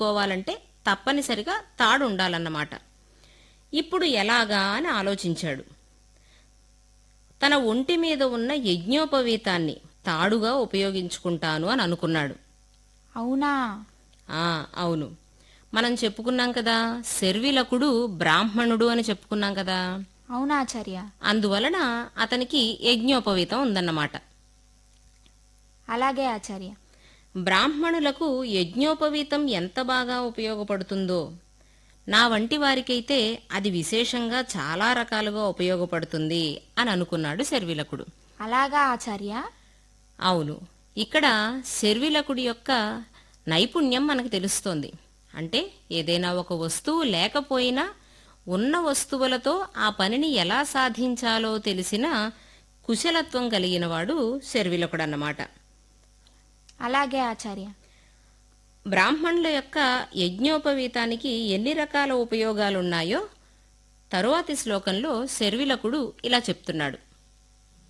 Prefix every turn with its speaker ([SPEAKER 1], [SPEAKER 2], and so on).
[SPEAKER 1] అందుకోవాలంటే తప్పనిసరిగా తాడు ఉండాలన్నమాట ఇప్పుడు ఎలాగా అని ఆలోచించాడు తన ఒంటి మీద ఉన్న యజ్ఞోపవీతాన్ని తాడుగా ఉపయోగించుకుంటాను అని అనుకున్నాడు
[SPEAKER 2] అవునా
[SPEAKER 1] ఆ అవును మనం చెప్పుకున్నాం కదా శర్విలకుడు బ్రాహ్మణుడు అని చెప్పుకున్నాం కదా
[SPEAKER 2] అవునా ఆచార్య
[SPEAKER 1] అందువలన అతనికి యజ్ఞోపవీతం ఉందన్నమాట
[SPEAKER 2] అలాగే ఆచార్య
[SPEAKER 1] బ్రాహ్మణులకు యజ్ఞోపవీతం ఎంత బాగా ఉపయోగపడుతుందో నా వంటి వారికైతే అది విశేషంగా చాలా రకాలుగా ఉపయోగపడుతుంది అని అనుకున్నాడు శర్విలకుడు
[SPEAKER 2] అలాగా ఆచార్య
[SPEAKER 1] అవును ఇక్కడ శర్విలకుడి యొక్క నైపుణ్యం మనకు తెలుస్తోంది అంటే ఏదైనా ఒక వస్తువు లేకపోయినా ఉన్న వస్తువులతో ఆ పనిని ఎలా సాధించాలో తెలిసిన కుశలత్వం కలిగినవాడు శర్విలకుడు అన్నమాట
[SPEAKER 2] అలాగే ఆచార్య
[SPEAKER 1] బ్రాహ్మణుల యొక్క యజ్ఞోపవీతానికి ఎన్ని రకాల ఉపయోగాలున్నాయో తరువాతి శ్లోకంలో శర్విలకుడు ఇలా చెప్తున్నాడు